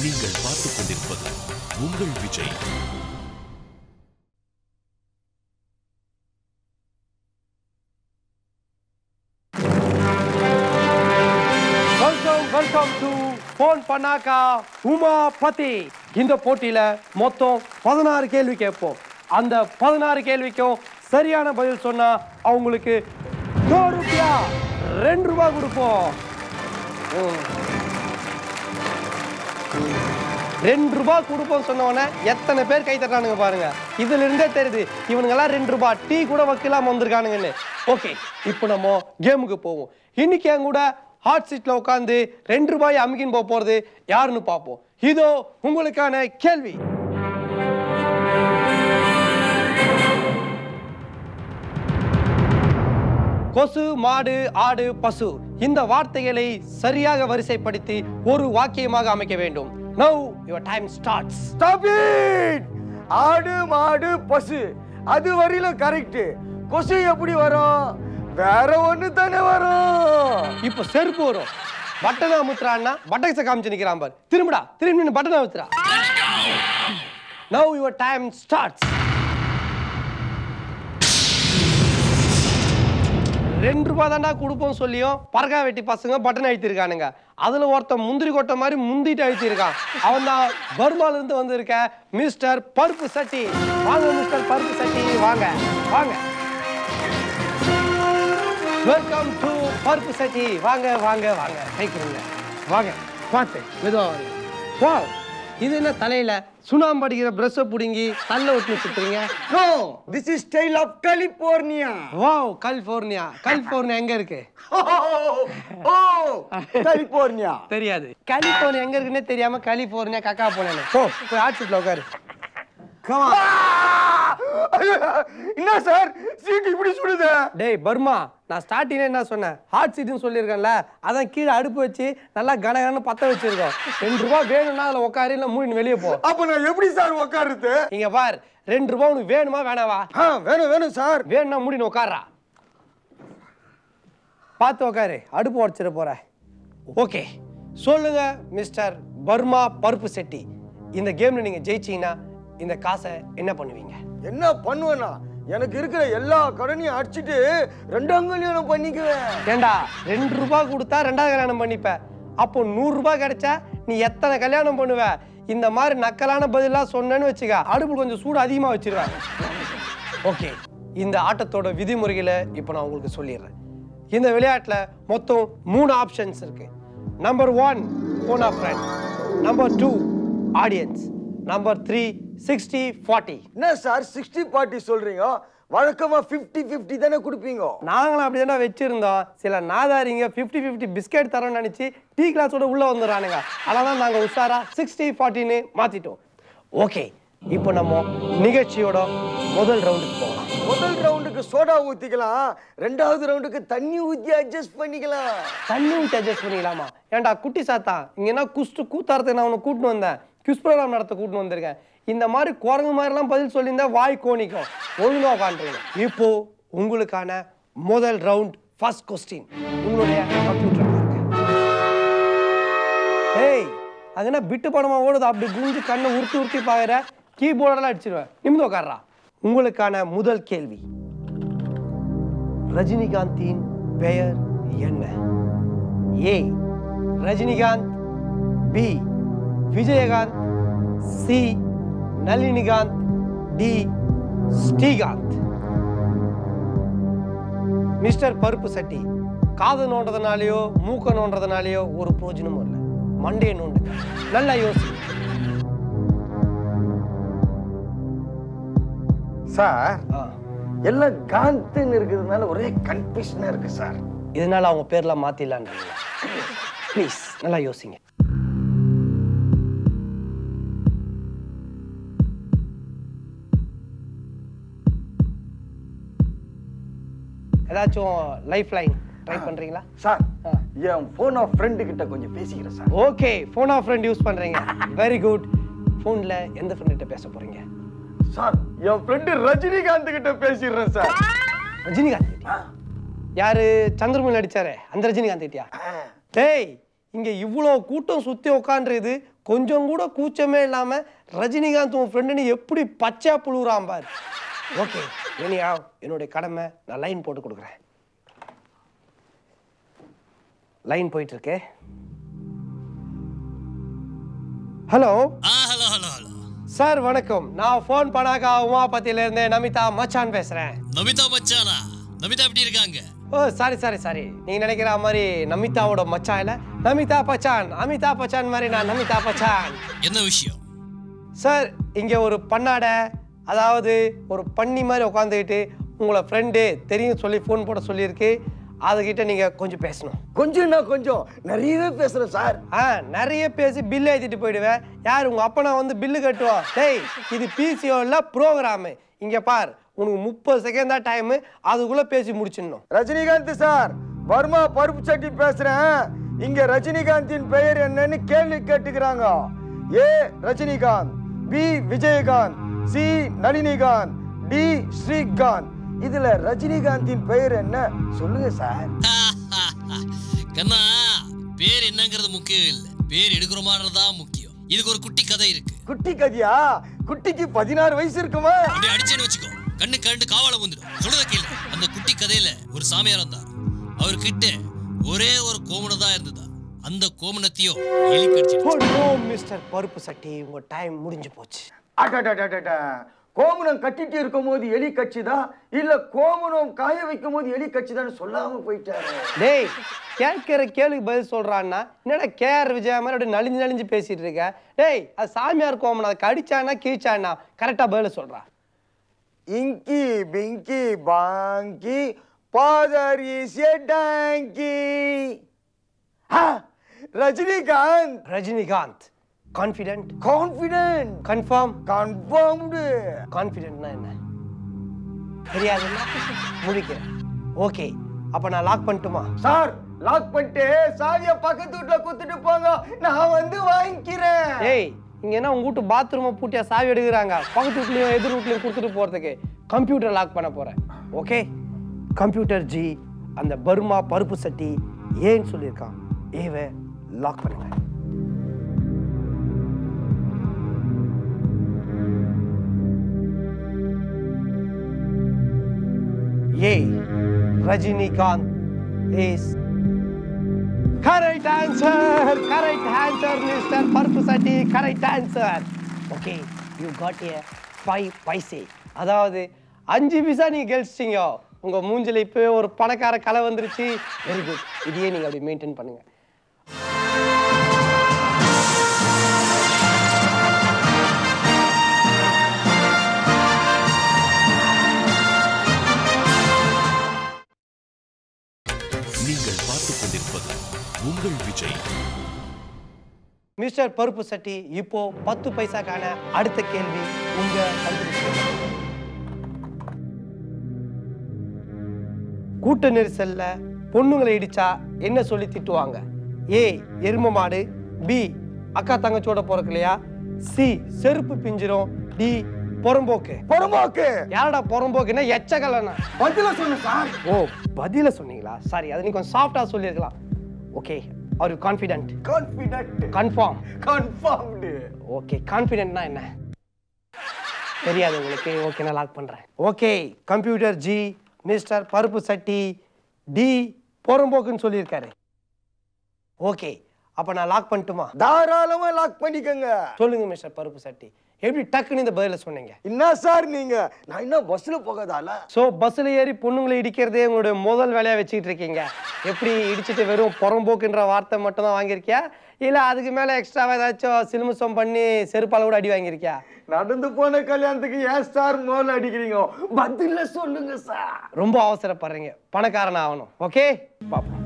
நீங்கள் பார்த்துக் கொண்டிருப்பது உங்கள் Vijay welcome welcome to phone பண்ணாக்கா உமாபதி இந்த போட்டியில மொத்தம் பதினாறு கேள்வி கேட்போம் அந்த பதினாறு கேள்விக்கும் சரியான பதில் சொன்னா அவங்களுக்கு நூறு ரூபியா ரெண்டு ரூபாய் கொடுப்போம் ம். ரெண்டு ரூபாய் கொடுப்போம் சொன்ன உடனே எத்தனை பேர் கை தட்டானுங்க பாருங்க இதுல இருந்தே தெரியுது இவனுங்கெல்லாம் ரெண்டு ரூபாய் டீ கூட வைக்கலாம வந்திருக்கானுங்கன்னு ஓகே இப்போ நம்ம கேமுக்கு போவோம் இன்னைக்கு என் கூட ஹாட் சீட்ல உட்காந்து ரெண்டு ரூபாய் அமுக்கின்னு போக போறது யாருன்னு பார்ப்போம் இதோ உங்களுக்கான கேள்வி கொசு மாடு ஆடு பசு இந்த வார்த்தைகளை சரியாக வரிசைப்படுத்தி ஒரு வாக்கியமாக அமைக்க வேண்டும் now your time starts stop it ஆடு மாடு பசு அது வரையில கரெக்ட் கொசு எப்படி வரும் வேற ஒண்ணு தானே வரும் இப்போ செருப்பு வரும் பட்டனை அமுத்துறான்னா பட்டக்ஸை காமிச்சு நிக்கிறான் பாரு திரும்படா திரும்பி நின்னு பட்டனை அமுத்துறா நவ் யுவர் டைம் ஸ்டார்ட்ஸ் ரெண்டு ரூபாய் தாண்டா கொடுப்போம் சொல்லியும் பறக்கா வெட்டி பசங்க பட்டன் அழுத்திருக்கானுங்க அதுல ஒருத்தன் முந்திரி கொட்டை மாதிரி முந்திட்டு அழுத்திருக்கான் அவன் தான் பர்மால இருந்து வந்திருக்க மிஸ்டர் பருப்பு சட்டி வாங்க மிஸ்டர் பருப்பு சட்டி வாங்க வாங்க வெல்கம் டு பருப்பு சட்டி வாங்க வாங்க வாங்க கை கொடுங்க வாங்க பார்த்து மெதுவா வாங்க வா இது என்ன தலையில சுண்ணாம்பு அடிக்கிற பிரஷ்ஷை பிடுங்கி தள்ள ஒட்டி வச்சுக்கிறீங்க no this is style of California wow California California எங்க இருக்கு ஓ கலிபோர்னியா தெரியாது கலிஃபோர்னியா எங்க இருக்குன்னே தெரியாம கலிஃபோர்னியா கக்கா போனேன் போ போய் ஹாட் சீட்ல உட்காரு என்ன சார் சீட் இப்படி சுடுது டேய் பர்மா நான் ஸ்டார்டிங்ல என்ன சொன்னேன் ஹாட் சீட்னு சொல்லியிருக்கேன்ல அதான் கீழே அடுப்பு வச்சு நல்லா கனகனு பத்த வச்சிருக்கோம் ரெண்டு ரூபாய் வேணும்னா அதுல உட்காரு இல்ல மூணு வெளியே போ அப்ப நான் எப்படி சார் உட்காருது இங்க பார் ரெண்டு ரூபாய் உனக்கு வேணுமா வேணாவா ஆ வேணும் வேணும் சார் வேணும்னா முடின்னு உட்கார்றா பார்த்து உட்காரு அடுப்பு உடச்சிட போற ஓகே சொல்லுங்க மிஸ்டர் பர்மா பருப்பு செட்டி இந்த கேம்ல நீங்க ஜெயிச்சீங்கன்னா இந்த காசை என்ன பண்ணுவீங்க என்ன பண்ணுவேன்னா எனக்கு இருக்கிற எல்லா கடனையும் அடிச்சிட்டு ரெண்டாம் கல்யாணம் பண்ணிக்குவேன் ஏண்டா ரெண்டு ரூபாய் கொடுத்தா ரெண்டாவது கல்யாணம் பண்ணிப்ப அப்போ நூறு ரூபாய் கிடைச்சா நீ எத்தனை கல்யாணம் பண்ணுவ இந்த மாதிரி நக்கலான பதிலாக சொன்னேன்னு வச்சுக்க அடுப்பு கொஞ்சம் சூடு அதிகமாக வச்சிருவேன் ஓகே இந்த ஆட்டத்தோட விதிமுறைகளை இப்போ நான் உங்களுக்கு சொல்லிடுறேன் இந்த விளையாட்டில் மொத்தம் மூணு ஆப்ஷன்ஸ் இருக்கு நம்பர் ஒன் போனா friend number two audience number three sixty forty என்ன சார் சிக்ஸ்டி பார்ட்டி சொல்றீங்க வழக்கமா 50 50 தானே கொடுப்பீங்க நாங்களும் அப்படி தானே வச்சிருந்தோம் சில நாதாரிங்க ஃபிஃப்டி ஃபிஃப்டி பிஸ்கெட் தரோம்னு நினச்சி டீ கிளாஸோட உள்ளே வந்துடுறானுங்க அதனால தான் நாங்கள் உஷாரா சிக்ஸ்டி ஃபார்ட்டின்னு மாற்றிட்டோம் ஓகே இப்போ நம்ம நிகழ்ச்சியோட முதல் ரவுண்டுக்கு போகலாம் முதல் ரவுண்டுக்கு சோடா ஊத்திக்கலாம் ரெண்டாவது ரவுண்டுக்கு தண்ணி ஊத்தி அட்ஜஸ்ட் பண்ணிக்கலாம் தண்ணி ஊற்றி அட்ஜஸ்ட் பண்ணிக்கலாமா ஏன்டா குட்டி சாத்தா இங்க என்ன குஸ்ட்டு கூத்தாரத்துக்கு நான் உன்னை கூட்டின்னு வந்தேன் குஸ் ப்ரோக்ராம் நடத்த கூட்டின்னு வந்திருக்கேன் இந்த மாதிரி குரங்கு மாதிரிலாம் பதில் சொல்லியிருந்தா வாய் கோணிக்கும் ஒழுங்கா உட்காந்துருங்க இப்போ உங்களுக்கான முதல் ரவுண்ட் ஃபர்ஸ்ட் கொஸ்டின் உங்களுடைய கம்ப்யூட்டர் ஏய் அது என்ன பிட்டு படமா ஓடுது அப்படி குஞ்சு கண்ணை உருட்டி உருட்டி பார்க்குற கீபோர்டெல்லாம் அடிச்சிருவேன் நிமிந்து உட்கார்றா உங்களுக்கான முதல் கேள்வி ரஜினிகாந்தின் பெயர் என்ன A Rajinikanth B Vijayakanth C Nalinikanth D Srikanth mister பருப்பு சட்டி காது நோண்டதுனாலயோ மூக்க நோண்டதுனாலயோ ஒரு பிரோஜனமும் இல்லை மண்டையை நோண்டுங்க நல்லா யோசி சார் எல்லாம் காந்துன்னு இருக்கிறதுனால ஒரே கன்ஃபியூஷனா இருக்கு சார் இதனால அவங்க பேர்லாம் மாத்திடலான்றீங்க ப்ளீஸ் நல்லா யோசிங்க ஏதாச்சும் லைஃப் லைன் ட்ரை பண்றீங்களா சார் என் போன் ஆஃப் ஃப்ரெண்டு கிட்ட கொஞ்சம் பேசிக்கிறேன் sir okay phone of friend use பண்றீங்க வெரி குட் ஃபோன்ல எந்த ஃப்ரெண்ட் கிட்ட பேச போறீங்க சார் என் ஃப்ரெண்டு ரஜினிகாந்த் கிட்ட பேசிடுறேன் சார் ரஜினிகாந்த் கிட்டயா? யாரு சந்திரமுகி நடிச்சாரே அந்த ரஜினிகாந்த் கிட்டயா டேய் இங்க இவ்வளோ கூட்டம் சுத்தி உட்காந்துருது கொஞ்சம் கூட கூச்சமே இல்லாம ரஜினிகாந்த் உன் ஃப்ரெண்டுன்னு எப்படி பச்சை புழுகுறான் பார் ஓகே இனியா என்னுடைய கடமை நான் லைன் போட்டு கொடுக்குறேன் லைன் போயிட்டு இருக்கு ஹலோ ஆ ஹலோ ஹலோ ஹலோ சார் வணக்கம் நான் ஃபோன் பண்ணாக்கா உமாபத்தியில இருந்து நமிதா மச்சான் பேசுறேன் நமிதா மச்சானா நமிதா எப்படி இருக்காங்க ஓ சாரி சாரி சாரி நீங்க நினைக்கிற மாதிரி நமிதாவோட மச்சான் இல்ல நமிதா பச்சான் அமிதா பச்சான் மாதிரி நான் நமிதா பச்சான் என்ன விஷயம் சார் இங்க ஒரு பண்ணாடை அதாவது ஒரு பண்ணி மாதிரி உட்காந்துக்கிட்டு உங்களை ஃப்ரெண்டு தெரியும் சொல்லி ஃபோன் போட சொல்லியிருக்கு அதுகிட்ட நீங்க கொஞ்சம் பேசணும் கொஞ்சம்னா கொஞ்சம் நிறையவே பேசுறேன் சார் ஆ நிறைய பேசி பில் ஏற்றிட்டு போயிடுவேன் யார் உங்க அப்பனா வந்து பில்லு கட்டுவா டேய் இது பிசிஓ இல்ல ப்ரோக்ராமு இங்க பார் உனக்கு முப்பது செகண்ட் தான் டைமு அதுக்குள்ள பேசி முடிச்சிடணும் ரஜினிகாந்த் சார் வர்மா பருப்பு சட்டி பேசுறேன் இங்க ரஜினிகாந்தின் பெயர் என்னன்னு கேள்வி கேட்டுக்கிறாங்க A Rajinikanth B Vijayakanth C Nalinikanth D Srikanth இதுல ரஜினிகாந்தின் பெயர் என்ன சொல்லுங்க சார் கண்ணா பேர் என்னங்கிறது முக்கியம் இல்ல பேர் எடுக்கிறோமான்றதுதான் முக்கியம் இதுக்கு ஒரு குட்டி கதை இருக்கு குட்டி கதியா குட்டிக்கு பதினாறு வயசு இருக்குமா அப்படி அடிச்சேன்னு வச்சுக்கோ கண்ணு கண்டு காவலை வந்துடும் சொல்றத கேளு அந்த குட்டி கதையில ஒரு சாமியார் வந்தார் அவர்கிட்ட ஒரே ஒரு கோமணம் தான் இருந்ததா அந்த கோமணத்தையும் எலி கடிச்சிடுச்சு ஓ நோ மிஸ்டர் பருப்பு சட்டி உங்க டைம் முடிஞ்சு போச்சு அடடடடட. கோமணம் கட்டிட்டு இருக்கும் போது எலி கட்சிதா இல்ல கோமணம் காய வைக்கும் போது எலி கட்சிதான்னு சொல்லாம போயிட்டாரு டேய் கேட்கிற கேளுக்கு பதில் சொல்றான்னா என்னடா கேஆர் விஜயா மாதிரி அப்படியே நலிஞ்சு நலிஞ்சு பேசிட்டு இருக்க டேய் அது சாமியார் கோமன் அதை கடிச்சானா கீழ்ச்சானா கரெக்டா பதில் சொல்றா inky pinky ponky father is a donkey Rajinikanth Rajinikanth confident confident confirm confirmed கான்ஃபிடென்ட்னா என்ன தெரியாதுல்ல முடிக்கிறேன் ஓகே அப்ப நான் லாக் பண்ணட்டுமா சார் லாக் பண்ணிட்டு சாவிய பக்கத்து வீட்டுல குத்துட்டு போங்க நான் வந்து வாங்கிக்கிறேன் ஏய் இங்க என்ன உங்க வீட்டு பாத்ரூமை பூட்டியா சாவி எடுக்கிறாங்க பக்கத்து வீட்லயும் எதிர் வீட்லயும் கொடுத்துட்டு போறதுக்கு கம்ப்யூட்டர் லாக் பண்ண போறேன் ஓகே கம்ப்யூட்டர் ஜி அந்த பர்மா பருப்பு சட்டி ஏன்னு சொல்லியிருக்கான் ஏவை லாக் பண்ணுங்க A Rajinikanth is Correct answer! Correct answer, Mr. Purple Sati. Correct answer. Okay, you got a five paise. அதாவது அஞ்சு பைசா நீங்க கழிச்சிட்டீங்க உங்க மூஞ்சில இப்பவே ஒரு பணக்கார கலை வந்துருச்சு வெரி குட் இதையே நீங்க அப்படி மெயின்டைன் பண்ணுங்க நீங்கள் பார்த்துக் கொண்டிருப்பது உங்கள் விஜய் மிஸ்டர் பருப்பு சட்டி இப்போ பத்து பைசாக்கான அடுத்த கேள்வி உங்க கையில் கூட்ட நெரிசல்ல பொண்ணுங்களை இடிச்சா என்ன சொல்லி திட்டுவாங்க ஏ எரும மாடு பி அக்கா தங்கச்சியோட பிறக்கலையா சி செருப்பு பிஞ்சிரும் டி புறம்போக்கு புறம்போக்கு யாரடா புறம்போக்குன்னா எச்சகலண்ணா பதில சொன்ன சார் ஓ பதில சொன்னீங்களா சாரி அது நீ கொஞ்சம் சாஃப்டா சொல்லியிருக்கலாம் okay are you confident confident confirm confirmed okay கான்ஃபிடென்ட்னா என்ன தெரியாது உங்களுக்கு ஓகே நான் லாக் பண்றேன் ஓகே கம்ப்யூட்டர் ஜி மிஸ்டர் பருப்பு சட்டி டி புறம்போக்குன்னு சொல்லியிருக்காரு ஓகே அப்ப நான் லாக் பண்ணட்டுமா தாராளமா லாக் பண்ணிக்கங்க சொல்லுங்க மிஸ்டர் பருப்பு சட்டி எப்படி டக்குன்னு இந்த பதில சொன்னீங்க என்ன சார் நீங்க நான் என்ன பஸ்ல போகாதால ஸோ பஸ்ஸில் ஏறி பொண்ணுங்களை இடிக்கிறதே உங்களுடைய முதல் வேலையாக வச்சுக்கிட்டு இருக்கீங்க எப்படி இடிச்சிட்டு வெறும் புறம்போக்குன்ற வார்த்தை மட்டும் தான் வாங்கியிருக்கியா இல்லை அதுக்கு மேலே எக்ஸ்ட்ராவாக ஏதாச்சும் சிலுமிசம் பண்ணி செருப்பால கூட அடி வாங்கியிருக்கியா நடந்து போன கல்யாணத்துக்கு ஏன் சார் மோல் அடிக்கிறீங்க பதில சொல்லுங்க சார் ரொம்ப அவசரப்படுறீங்க பணக்காரன் ஆகணும் ஓகே பார்ப்போம்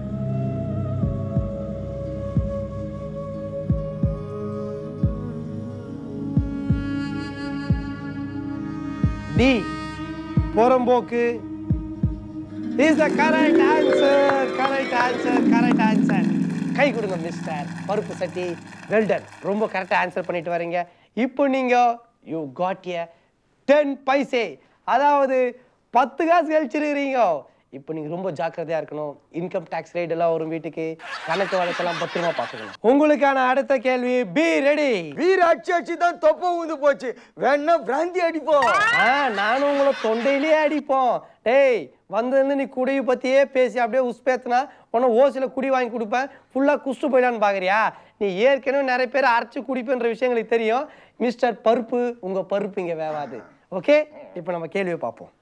டி புறம்போக்கு is the correct answer correct answer correct answer கை கொடுங்க மிஸ்டர் பருப்பு சட்டி வெல்டன் ரொம்ப கரெக்டாக ஆன்சர் பண்ணிட்டு வரீங்க இப்போ நீங்க you got a ten paise அதாவது பத்து காசு கழிச்சிருக்கிறீங்க இப்போ நீங்க ரொம்ப ஜாக்கிரதையா இருக்கணும் இன்கம் டேக்ஸ் ரேட் எல்லாம் வரும் வீட்டுக்கு கணக்கு வழக்கெல்லாம் பத்திரமா பார்த்துக்கணும் உங்களுக்கான அடுத்த கேள்வி பி ரெடி வீர அடிச்சு அடிச்சு தான் தொப்ப ஊந்து போச்சு வேணா பிராந்தி அடிப்போம் ஆ நானும் உங்களை தொண்டையிலே அடிப்போம் டேய் வந்திருந்து நீ குடியை பத்தியே பேசி அப்படியே உஸ்பேத்துனா உன்னை ஓசில குடி வாங்கி கொடுப்பேன் ஃபுல்லா குஷ்டு போயிடான்னு பாக்குறியா நீ ஏற்கனவே நிறைய பேர் அரைச்சு குடிப்புன்ற விஷயங்களுக்கு தெரியும் மிஸ்டர் பருப்பு உங்க பருப்பு இங்க வேவாது ஓகே இப்போ நம்ம கேள்வியை பார்ப்போம்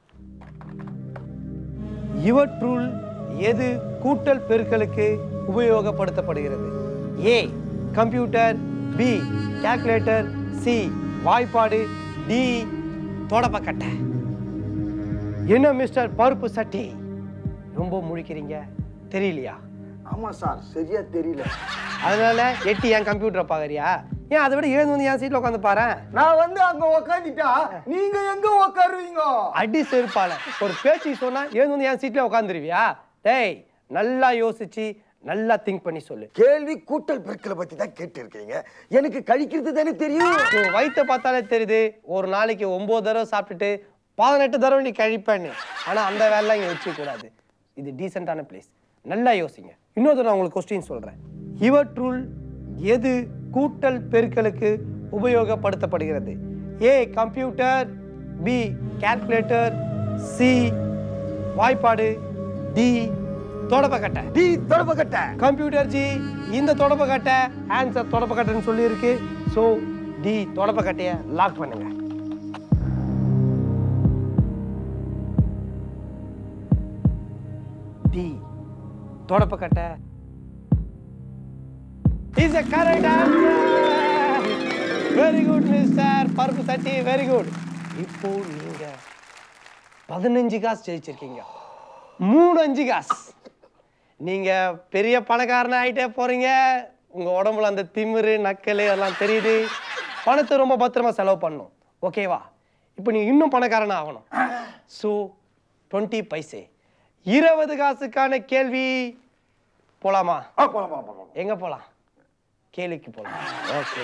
இவற்றுள் எது கூட்டல் பெருக்கலுக்கு உபயோகப்படுத்தப்படுகிறது A computer B calculator C வாய்ப்பாடு டி தொடப்பக்கட்டை என்ன மிஸ்டர் பருப்பு சட்டி ரொம்ப முழிக்கிறீங்க தெரியலையா ஆமா சார் சரியா தெரியல அதனால எட்டி என் கம்ப்யூட்டரை பாக்குறியா ஏன் அதை விட எழுந்து வந்து என் சீட்ல உட்காந்து பாரு நான் வந்து அங்க உக்காந்துட்டா நீங்க எங்க உக்காருவீங்க அடி செருப்பால ஒரு பேச்சு சொன்னா எழுந்து வந்து என் சீட்ல உட்காந்துருவியா டேய் நல்லா யோசிச்சு நல்லா திங்க் பண்ணி சொல்லு கேள்வி கூட்டல் பெருக்கலை பத்தி தான் கேட்டு இருக்கீங்க எனக்கு கழிக்கிறது தானே தெரியும் உன் வயித்தை பார்த்தாலே தெரியுது ஒரு நாளைக்கு ஒன்பது தடவை சாப்பிட்டுட்டு பதினெட்டு தடவை நீ கழிப்பேன்னு ஆனா அந்த வேலைலாம் இங்க வச்சுக்க கூடாது இது டீசென்டான பிளேஸ் நல்லா யோசிங்க இன்னொரு நான் உங்களுக்கு கொஸ்டின் சொல்றேன் இவற்றுள் எது கூட்டல் பெருக்கலுக்கு உபயோகப்படுத்தப்படுகிறது A computer B calculator C வாய்ப்பாடு டி தொடப்பக்கட்டை டி தொடப்பக்கட்டை கம்ப்யூட்டர் ஜி இந்த தொடப்பக்கட்டை ஆன்சர் தொடப்பக்கட்டைன்னு சொல்லியிருக்கு ஸோ டி தொடப்பக்கட்டையை லாக் பண்ணுங்க டி தொடப்பக்கட்டை is a correct answer very good mister பருப்பு சட்டி வெரி குட் இப்போ நீங்க பதினஞ்சு காசு ஜெயிச்சிருக்கீங்க மூணு அஞ்சு காசு நீங்க பெரிய பணக்காரனா ஆயிட்டே போறீங்க உங்க உடம்புல அந்த திமிரு நக்கல் எல்லாம் தெரியுது பணத்தை ரொம்ப பத்திரமா செலவு பண்ணணும் ஓகேவா இப்போ நீங்க இன்னும் பணக்காரனா ஆகணும் ஸோ டுவெண்ட்டி பைசே இருபது காசுக்கான கேள்வி போலாமா ஆ, போலாம் போலாம் போலாம் எங்க போலாம் கேள்விக்கு போலாம் ஓகே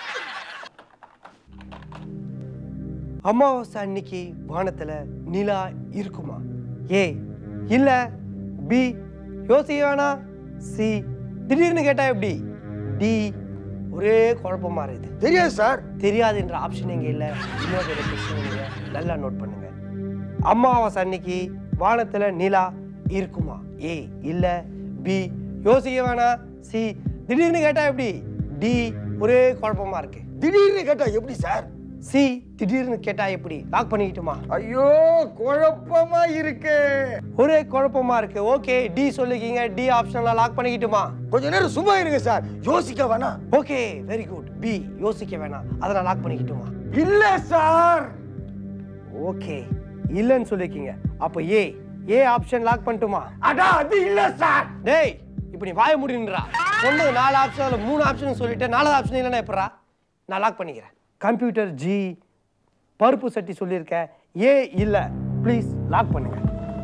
அமாவாசை அன்னைக்கு வானத்துல நிலா இருக்குமா ஏ இல்ல பி யோசிக்க வேணாம் சி திடீர்னு கேட்டா எப்படி டி ஒரே குழப்பமா இருக்குது தெரியாது சார் தெரியாதுன்ற ஆப்ஷன் எங்க இல்ல இன்னொரு ஒரு question நீங்க நல்லா நோட் பண்ணுங்க அமாவாசை அன்னைக்கு வானத்துல நிலா இருக்குமா ஏ இல்ல பி யோசிக்க வேணாம் சி திடீர்னு கேட்டா எப்படி டி ஒரே குழப்பமா இருக்கு திடீர்னு கேட்டா எப்படி சார் சி திடீர்னு கேட்டா எப்படி லாக் பண்ணிக்கிட்டுமா ஐயோ குழப்பமா இருக்கு ஒரே குழப்பமா இருக்கு ஓகே டி சொல்லிக்கிங்க டி ஆப்ஷன்ல லாக் பண்ணிக்கிட்டுமா கொஞ்ச நேரம் சும்மா இருங்க சார் யோசிக்க வேணாம் ஓகே வெரி குட் பி யோசிக்க வேணாம் அதை நான் லாக் பண்ணிக்கிட்டுமா இல்ல சார் ஓகே இல்லைன்னு சொல்லிருக்கீங்க அப்போ ஏ ஏ ஆப்ஷன் லாக் பண்ணட்டுமா அடா அது இல்ல சார் டேய் இப்போ நீ வாய முடின்றா சொன்னது நாலு ஆப்ஷன் அதில் மூணு ஆப்ஷன் சொல்லிட்டு நாலாவது ஆப்ஷன் இல்லைன்னா எப்படா நான் லாக் பண்ணிக்கிறேன் கம்ப்யூட்டர் ஜி பருப்பு சட்டி சொல்லியிருக்கேன் ஏ இல்லை ப்ளீஸ் லாக் பண்ணுங்க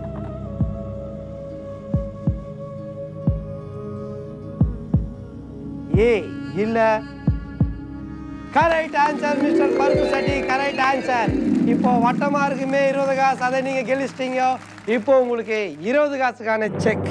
ஏ இல்லை கரெக்ட் ஆன்சர் மிஸ்டர் பருப்பு சட்டி கரெக்ட் ஆன்சர் இப்போ வட்டமா இருக்குமே இருபது காசு அதை நீங்க கெளிச்சிட்டீங்க இப்போ உங்களுக்கு இருபது காசுக்கான செக்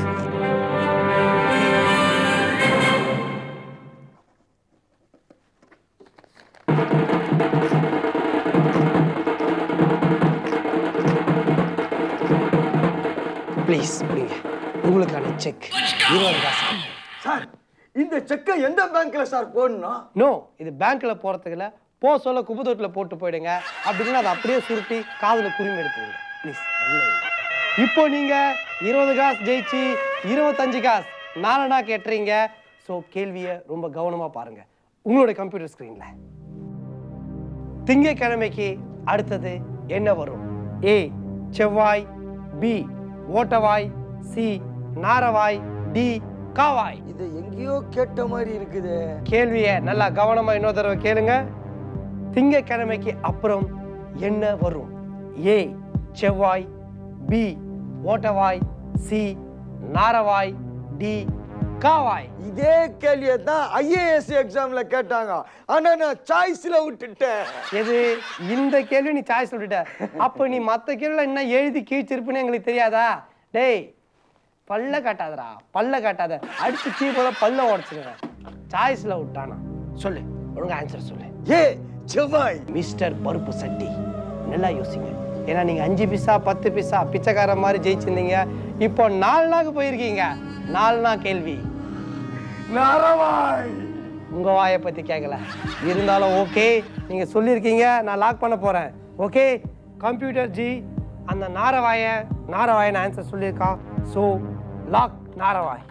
ப்ளீஸ் பிடிங்க உங்களுக்கான செக் இருபது காசு சார் இந்த செக்கை எந்த பேங்க்ல சார் போடணும் நோ இது பேங்க்ல போறதுக்குல போ சொல்ல குப்பை தொட்டில போட்டு போயிடுங்க அப்படின்னு அதை அப்படியே சுருட்டி காதுல குருமி எடுத்துருங்க ப்ளீஸ் இப்போ நீங்க இருபது காசு ஜெயிச்சு இருபத்தஞ்சு காசு நாலனா கேட்டுறீங்க ஸோ கேள்வியை ரொம்ப கவனமா பாருங்க உங்களுடைய கம்ப்யூட்டர் ஸ்கிரீன்ல திங்கட்கிழமைக்கு அடுத்தது என்ன வரும் ஏ செவ்வாய் பி ஓட்டவாய் சி நாரவாய் டி காவாய் இது எங்கேயோ கேட்ட மாதிரி இருக்குது கேள்வியை நல்லா கவனமா இன்னொரு தடவை கேளுங்க திங்கட்கிழமைக்கு அப்புறம் என்ன வரும் ஏ செவ்வாய் பி ஓட்டவாய் சி நாரவாய் டி காவாய் இதே கேள்வியை தான் ஐஏஎஸ் எக்ஸாம்ல கேட்டாங்க ஆனா நான் சாய்ஸ்ல விட்டுட்டேன் எது இந்த கேள்வி நீ சாய்ஸ் விட்டுட்ட அப்ப நீ மத்த கேள்வில என்ன எழுதி கீழ்ச்சிருப்புன்னு எங்களுக்கு தெரியாதா டேய் பல்ல காட்டாதடா பல்ல காட்டாத அடிச்சு கீ போல பல்ல உடச்சிடுவேன் சாய்ஸ்ல விட்டானா சொல்லு ஒழுங்கா ஆன்சர் சொல்லு ஏ செவ்வாய் மிஸ்டர் பருப்பு சட்டி நல்லா யோசிங்க ஏன்னா நீங்க அஞ்சு பிசா பத்து பிசா பிச்சைக்கார மாதிரி ஜெயிச்சிருந்தீங்க இப்போ நாலு நாக்கு போயிருக்கீங்க நாலு நாள் கேள்வி நாரவாய் உங்க வாயை பத்தி கேட்கல இருந்தாலும் ஓகே நீங்க சொல்லியிருக்கீங்க நான் லாக் பண்ண போறேன் ஓகே கம்ப்யூட்டர் ஜி அந்த நாரவாய நாரவாயன் ஆன்சர் சொல்லியிருக்கான் ஸோ லாக் நாரவாய்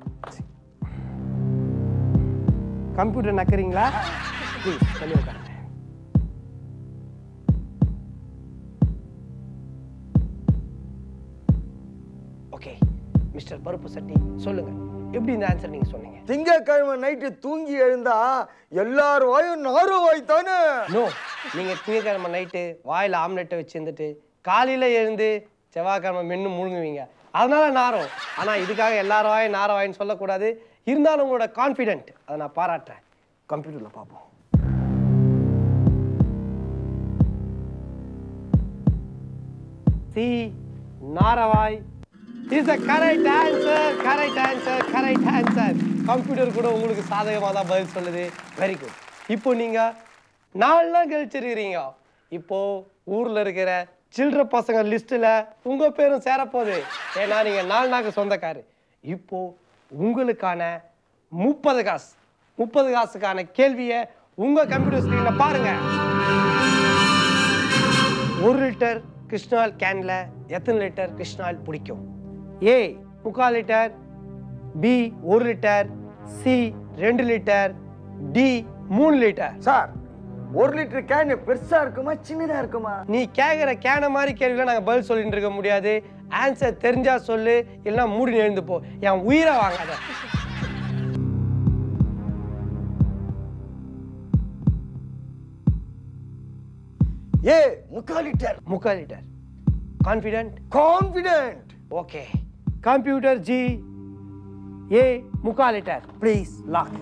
கம்ப்யூட்டர் நக்கறீங்களா ப்ளீஸ் சொல்லி உட்காருங்க ஓகே மிஸ்டர் பருப்பு சட்டி சொல்லுங்க எப்படி இந்த ஆன்சர் நீங்க சொன்னீங்க திங்கக்கிழமை நைட்டு தூங்கி எழுந்தா எல்லார் வாயும் நாரவாய் தானே நோ நீங்க திங்கக்கிழமை நைட்டு வாயில ஆம்லெட்டை வச்சிருந்துட்டு காலையில எழுந்து செவ்வாய்க்கிழமை மென்னு முழுங்குவீங்க அதனால நாரம் ஆனா இதுக்காக எல்லாரும் வாயும் நார வாயின்னு சொல்லக்கூடாது இருந்தாலும் உங்களோட கான்ஃபிடென்ட் அதை நான் பாராட்டுறேன் கம்ப்யூட்டர்ல பார்ப்போம் சி நாரவாய் is the correct answer correct answer correct answer computer கூட உங்களுக்கு சாதகமாக தான் பதில் சொல்லுது வெரி குட் இப்போ நீங்க நாலு நாள் கழிச்சிருக்கிறீங்க இப்போ ஊர்ல இருக்கிற சில்லற பசங்க லிஸ்ட்ல உங்க பேரும் சேரப்போகுது ஏன்னா நீங்க நாலு நாக்கு சொந்தக்காரு இப்போ உங்களுக்கான முப்பது காசு முப்பது காசுக்கான கேள்வியை உங்க கம்ப்யூட்டர் ஸ்கிரீன்ல பாருங்க ஒரு லிட்டர் கிருஷ்ணால் கேன்ல எத்தனை லிட்டர் கிருஷ்ணால் பிடிக்கும் ஏ முக்கால் லிட்டர் பி ஒரு லிட்டர் சி ரெண்டு லிட்டர் டி மூணு லிட்டர் சார் ஒரு லிட்டர் கேன் பெருசா இருக்குமா சின்னதா இருக்குமா நீ கேட்குற கேன மாதிரி கேள்விலாம் நாங்கள் பதில் சொல்லிட்டு இருக்க முடியாது ஆன்சர் தெரிஞ்சா சொல்லு இல்லைன்னா மூடி எழுந்து போ என் உயிரை வாங்காத ஏ முக்கால் லிட்டர் முக்கால் litre confident confident okay computer ji A முக்கால் லிட்டர் ப்ளீஸ் லாக்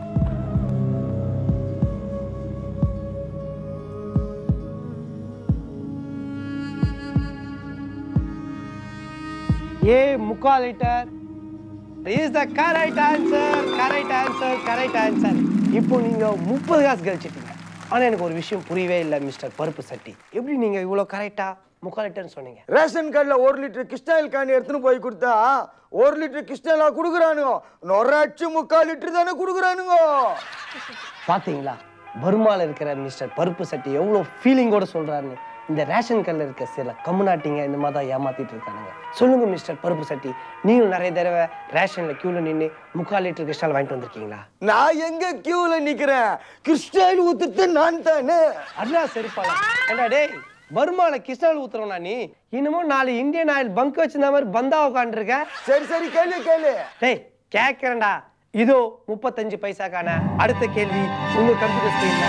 ஏ முக்கால் litre is the correct answer correct answer correct answer இப்போ நீங்க முப்பது காசு கழிச்சிட்டீங்க ஆனா எனக்கு ஒரு விஷயம் புரியவே இல்லை மிஸ்டர் பருப்பு சட்டி எப்படி நீங்க இவ்வளோ கரெக்டா முக்கால் லிட்டர்னு சொன்னீங்க ரேஷன் கார்டுல ஒரு லிட்டர் கிருஷ்ணாயில் கேன் எடுத்துன்னு போய் கொடுத்தா ஒரு லிட்டர் கிருஷ்ணாயிலா கொடுக்குறானுங்க நொறாச்சு முக்கால் லிட்டர் தானே கொடுக்குறானுங்க பாத்தீங்களா பர்மால இருக்கிற மிஸ்டர் பருப்பு சட்டி எவ்வளோ ஃபீலிங்கோட சொல்றாருன்னு இந்த ரேஷன் கல்ல இருக்க சில கம்முனாட்டிங்க இந்த மாதிரி தான் ஏமாத்திட்டு இருக்கானுங்க சொல்லுங்க மிஸ்டர் பருப்பு சட்டி நீங்களும் நிறைய தடவை ரேஷன்ல கியூல நின்று முக்கால் லிட்டர் கிருஷ்ணால் வாங்கிட்டு வந்திருக்கீங்களா நான் எங்க கியூல நிக்கிறேன் கிருஷ்ணாயில் ஊத்துறது நான் தானே அண்ணா சரிப்பால ஏண்டா டேய் பர்மால கிருஷ்ணால் ஊத்துறோம்னா நீ இன்னமும் நாலு இந்தியன் ஆயில் பங்க் வச்சிருந்த மாதிரி பந்தா உட்காந்துருக்க சரி சரி கேளு கேளு டேய் கேட்கறேன்டா இதோ முப்பத்தஞ்சு பைசாக்கான அடுத்த கேள்வி உங்க கம்ப்யூட்டர் ஸ்கிரீன்ல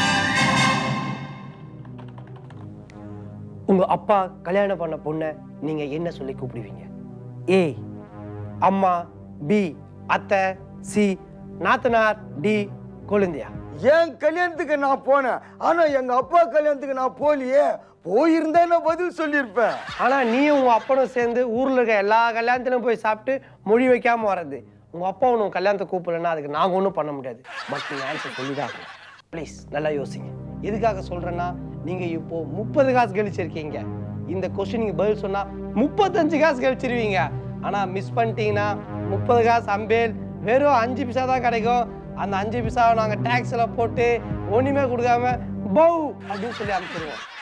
உங்க அப்பா கல்யாணம் பண்ண பொண்ணை நீங்க என்ன சொல்லி கூப்பிடுவீங்க ஏ அம்மா பி அத்தை சி நாத்தனார் டி கொழுந்தியா என் கல்யாணத்துக்கு நான் போனேன் ஆனா எங்க அப்பா கல்யாணத்துக்கு நான் போலியே போயிருந்தா நான் பதில் சொல்லியிருப்பேன் ஆனா நீயும் உங்க அப்பனும் சேர்ந்து ஊர்ல இருக்க எல்லா கல்யாணத்திலும் போய் சாப்பிட்டு மொழி வைக்காம வர்றது உங்க அப்பா உனக்கு கல்யாணத்தை கூப்பிடலன்னா அதுக்கு நாங்க ஒன்றும் பண்ண முடியாது பட் நீங்க ஆன்சர் சொல்லிதான் ப்ளீஸ் நல்லா யோசிங்க எதுக்காக சொல்றேன்னா நீங்க இப்போ முப்பது காசு கழிச்சிருக்கீங்க இந்த கொஸ்டின் நீங்க பதில் சொன்னா முப்பத்தஞ்சு காசு கழிச்சிருவீங்க ஆனா மிஸ் பண்ணிட்டீங்கன்னா முப்பது காசு அம்பேல் வெறும் அஞ்சு பிசா தான் கிடைக்கும் அந்த அஞ்சு பிசாவை நாங்க டேக்ஸ்ல போட்டு ஒண்ணுமே கொடுக்காம பௌ அப்படின்னு சொல்லி அனுப்பிச்சிருவோம்